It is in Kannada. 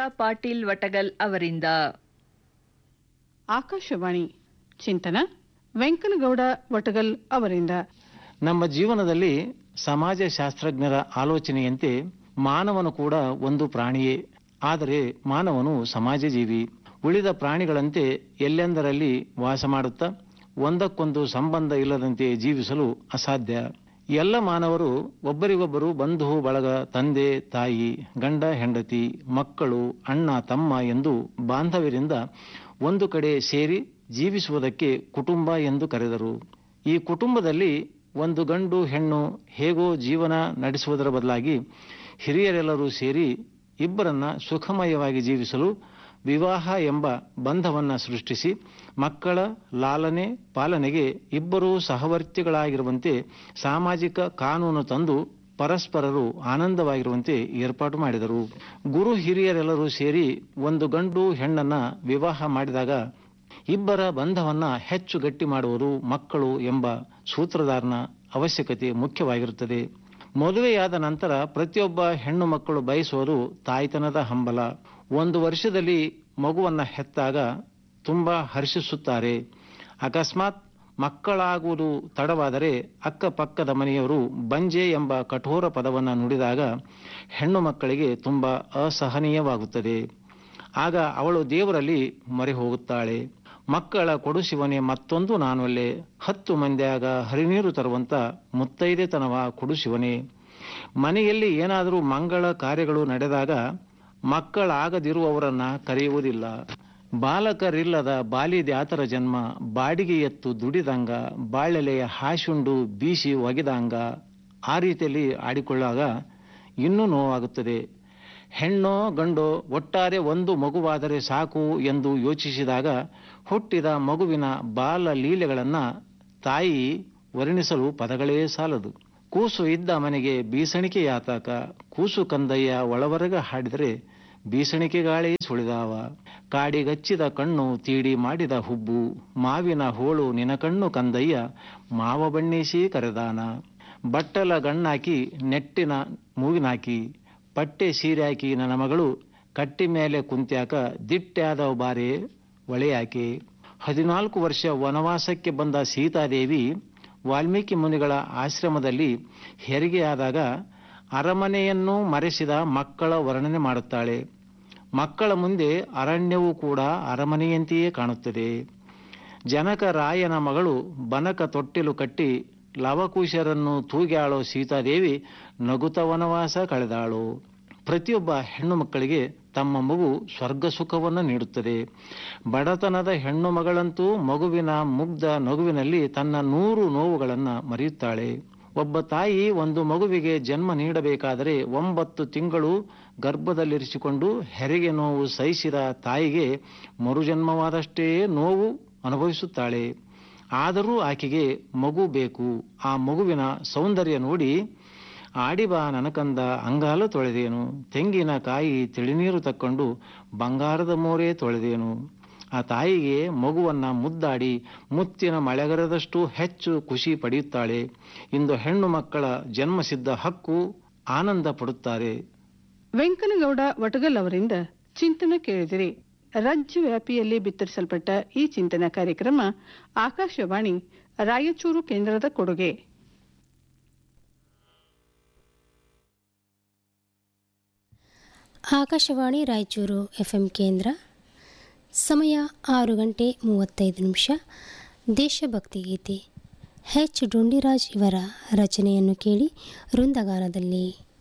ಪಾಟೀಲ್ ವಟಗಲ್ ಅವರಿಂದ ಆಕಾಶವಾಣಿ ಚಿಂತನ ವೆಂಕನಗೌಡ ವಟಗಲ್ ಅವರಿಂದ ನಮ್ಮ ಜೀವನದಲ್ಲಿ ಸಮಾಜಶಾಸ್ತ್ರಜ್ಞರ ಆಲೋಚನೆಯಂತೆ ಮಾನವನು ಕೂಡ ಒಂದು ಪ್ರಾಣಿಯೇ ಆದರೆ ಮಾನವನು ಸಮಾಜಜೀವಿ ಉಳಿದ ಪ್ರಾಣಿಗಳಂತೆ ಎಲ್ಲೆಂದರಲ್ಲಿ ವಾಸ ಮಾಡುತ್ತಾ ಒಂದಕ್ಕೊಂದು ಸಂಬಂಧ ಇಲ್ಲದಂತೆ ಜೀವಿಸಲು ಅಸಾಧ್ಯ ಎಲ್ಲ ಮಾನವರು ಒಬ್ಬರಿಗೊಬ್ಬರು ಬಂಧು ಬಳಗ ತಂದೆ ತಾಯಿ ಗಂಡ ಹೆಂಡತಿ ಮಕ್ಕಳು ಅಣ್ಣ ತಮ್ಮ ಎಂದು ಬಾಂಧವ್ಯರಿಂದ ಒಂದು ಕಡೆ ಸೇರಿ ಜೀವಿಸುವುದಕ್ಕೆ ಕುಟುಂಬ ಎಂದು ಕರೆದರು ಈ ಕುಟುಂಬದಲ್ಲಿ ಒಂದು ಗಂಡು ಹೆಣ್ಣು ಹೇಗೋ ಜೀವನ ನಡೆಸುವುದರ ಬದಲಾಗಿ ಹಿರಿಯರೆಲ್ಲರೂ ಸೇರಿ ಇಬ್ಬರನ್ನ ಸುಖಮಯವಾಗಿ ಜೀವಿಸಲು ವಿವಾಹ ಎಂಬ ಬಂಧವನ್ನ ಸೃಷ್ಟಿಸಿ ಮಕ್ಕಳ ಲಾಲನೆ ಪಾಲನೆಗೆ ಇಬ್ಬರೂ ಸಹವರ್ತಿಗಳಾಗಿರುವಂತೆ ಸಾಮಾಜಿಕ ಕಾನೂನು ತಂದು ಪರಸ್ಪರರು ಆನಂದವಾಗಿರುವಂತೆ ಏರ್ಪಾಟು ಮಾಡಿದರು ಗುರು ಹಿರಿಯರೆಲ್ಲರೂ ಸೇರಿ ಒಂದು ಗಂಡು ಹೆಣ್ಣನ್ನ ವಿವಾಹ ಮಾಡಿದಾಗ ಇಬ್ಬರ ಬಂಧವನ್ನ ಹೆಚ್ಚು ಗಟ್ಟಿ ಮಾಡುವುದು ಮಕ್ಕಳು ಎಂಬ ಸೂತ್ರಧಾರನ ಅವಶ್ಯಕತೆ ಮುಖ್ಯವಾಗಿರುತ್ತದೆ ಮದುವೆಯಾದ ನಂತರ ಪ್ರತಿಯೊಬ್ಬ ಹೆಣ್ಣು ಮಕ್ಕಳು ಬಯಸುವುದು ತಾಯ್ತನದ ಹಂಬಲ ಒಂದು ವರ್ಷದಲ್ಲಿ ಮಗುವನ್ನ ಹೆತ್ತಾಗ ತುಂಬಾ ಹರ್ಷಿಸುತ್ತಾರೆ ಅಕಸ್ಮಾತ್ ಮಕ್ಕಳಾಗುವುದು ತಡವಾದರೆ ಅಕ್ಕಪಕ್ಕದ ಮನೆಯವರು ಬಂಜೆ ಎಂಬ ಕಠೋರ ಪದವನ್ನು ನುಡಿದಾಗ ಹೆಣ್ಣು ಮಕ್ಕಳಿಗೆ ತುಂಬಾ ಅಸಹನೀಯವಾಗುತ್ತದೆ ಆಗ ಅವಳು ದೇವರಲ್ಲಿ ಮೊರೆ ಹೋಗುತ್ತಾಳೆ ಮಕ್ಕಳ ಕೊಡುಶಿವನೇ ಮತ್ತೊಂದು ನಾನೊಲ್ಲೆ ಹತ್ತು ಮಂದಿಯಾಗ ಹರಿನೀರು ತರುವಂತ ಮುತ್ತೈದೆತನವ ಕೊಡುಶಿವನೇ ಮನೆಯಲ್ಲಿ ಏನಾದರೂ ಮಂಗಳ ಕಾರ್ಯಗಳು ನಡೆದಾಗ ಮಕ್ಕಳಾಗದಿರುವವರನ್ನ ಕರೆಯುವುದಿಲ್ಲ ಬಾಲಕರಿಲ್ಲದ ಬಾಲಿದ್ಯಾತರ ಜನ್ಮ ಬಾಡಿಗೆ ಎತ್ತು ದುಡಿದಂಗ ಬಾಳೆಲೆಯ ಹಾಶುಂಡು ಬೀಸಿ ಒಗೆದಂಗ ಆ ರೀತಿಯಲ್ಲಿ ಆಡಿಕೊಳ್ಳಾಗ ಇನ್ನೂ ನೋವಾಗುತ್ತದೆ ಹೆಣ್ಣೋ ಗಂಡೋ ಒಟ್ಟಾರೆ ಒಂದು ಮಗುವಾದರೆ ಸಾಕು ಎಂದು ಯೋಚಿಸಿದಾಗ ಹುಟ್ಟಿದ ಮಗುವಿನ ಬಾಲ ಲೀಲೆಗಳನ್ನ ತಾಯಿ ವರ್ಣಿಸಲು ಪದಗಳೇ ಸಾಲದು ಕೂಸು ಇದ್ದ ಮನೆಗೆ ಬೀಸಣಿಕೆ ಯಾತಕ ಕೂಸು ಕಂದಯ್ಯ ಒಳವರೆಗ ಹಾಡಿದರೆ ಬೀಸಣಿಕೆ ಗಾಳಿ ಸುಳಿದಾವ ಕಾಡಿಗಚ್ಚಿದ ಕಣ್ಣು ತೀಡಿ ಮಾಡಿದ ಹುಬ್ಬು ಮಾವಿನ ಹೋಳು ನಿನ ಕಣ್ಣು ಕಂದಯ್ಯ ಮಾವ ಬಣ್ಣಿಸಿ ಕರೆದಾನ ಬಟ್ಟಲ ಗಣ್ಣಾಕಿ ನೆಟ್ಟಿನ ಮೂಗಿನಾಕಿ ಪಟ್ಟೆ ಸೀರೆ ಹಾಕಿ ನನ್ನ ಮಗಳು ಕಟ್ಟಿ ಮೇಲೆ ಕುಂತ್ಯಾಕ ದಿಟ್ಟ್ಯಾದವ ಬಾರೆ ಒಳೆಯಾಕೆ ಹದಿನಾಲ್ಕು ವರ್ಷ ವನವಾಸಕ್ಕೆ ಬಂದ ಸೀತಾದೇವಿ ವಾಲ್ಮೀಕಿ ಮುನಿಗಳ ಆಶ್ರಮದಲ್ಲಿ ಹೆರಿಗೆಯಾದಾಗ ಅರಮನೆಯನ್ನು ಮರೆಸಿದ ಮಕ್ಕಳ ವರ್ಣನೆ ಮಾಡುತ್ತಾಳೆ ಮಕ್ಕಳ ಮುಂದೆ ಅರಣ್ಯವೂ ಕೂಡ ಅರಮನೆಯಂತೆಯೇ ಕಾಣುತ್ತದೆ ಜನಕ ರಾಯನ ಮಗಳು ಬನಕ ತೊಟ್ಟಿಲು ಕಟ್ಟಿ ಲವಕುಶರನ್ನು ತೂಗ್ಯಾಳೋ ಸೀತಾದೇವಿ ನಗುತ ವನವಾಸ ಕಳೆದಾಳು ಪ್ರತಿಯೊಬ್ಬ ಹೆಣ್ಣು ಮಕ್ಕಳಿಗೆ ತಮ್ಮ ಮಗು ಸ್ವರ್ಗ ಸುಖವನ್ನು ನೀಡುತ್ತದೆ ಬಡತನದ ಹೆಣ್ಣು ಮಗಳಂತೂ ಮಗುವಿನ ಮುಗ್ಧ ನಗುವಿನಲ್ಲಿ ತನ್ನ ನೂರು ನೋವುಗಳನ್ನು ಮರೆಯುತ್ತಾಳೆ ಒಬ್ಬ ತಾಯಿ ಒಂದು ಮಗುವಿಗೆ ಜನ್ಮ ನೀಡಬೇಕಾದರೆ ಒಂಬತ್ತು ತಿಂಗಳು ಗರ್ಭದಲ್ಲಿರಿಸಿಕೊಂಡು ಹೆರಿಗೆ ನೋವು ಸಹಿಸಿದ ತಾಯಿಗೆ ಮರುಜನ್ಮವಾದಷ್ಟೇ ನೋವು ಅನುಭವಿಸುತ್ತಾಳೆ ಆದರೂ ಆಕೆಗೆ ಮಗು ಬೇಕು ಆ ಮಗುವಿನ ಸೌಂದರ್ಯ ನೋಡಿ ಆಡಿಬಾ ನನಕಂದ ಅಂಗಾಲು ತೊಳೆದೇನು ತೆಂಗಿನ ಕಾಯಿ ತಿಳಿನೀರು ತಕ್ಕೊಂಡು ಬಂಗಾರದ ಮೋರೆ ತೊಳೆದೇನು ಆ ತಾಯಿಗೆ ಮಗುವನ್ನ ಮುದ್ದಾಡಿ ಮುತ್ತಿನ ಮಳೆಗರದಷ್ಟು ಹೆಚ್ಚು ಖುಷಿ ಪಡೆಯುತ್ತಾಳೆ ಇಂದು ಹೆಣ್ಣು ಮಕ್ಕಳ ಜನ್ಮಸಿದ್ಧ ಹಕ್ಕು ಆನಂದ ಪಡುತ್ತಾರೆ ವೆಂಕನಗೌಡ ವಟಗಲ್ ಅವರಿಂದ ಚಿಂತನ ಕೇಳಿದಿರಿ ರಾಜ್ಯ ವ್ಯಾಪಿಯಲ್ಲಿ ಬಿತ್ತರಿಸಲ್ಪಟ್ಟ ಈ ಚಿಂತನ ಕಾರ್ಯಕ್ರಮ ಆಕಾಶವಾಣಿ ರಾಯಚೂರು ಕೇಂದ್ರದ ಕೊಡುಗೆ ಆಕಾಶವಾಣಿ ರಾಯಚೂರು ಎಫ್ಎಂ ಕೇಂದ್ರ ಸಮಯ ಆರು ಗಂಟೆ ಮೂವತ್ತೈದು ನಿಮಿಷ ದೇಶಭಕ್ತಿ ಗೀತೆ ಎಚ್ ಡುಂಡಿರಾಜ್ ಇವರ ರಚನೆಯನ್ನು ಕೇಳಿ ವೃಂದಗಾನದಲ್ಲಿ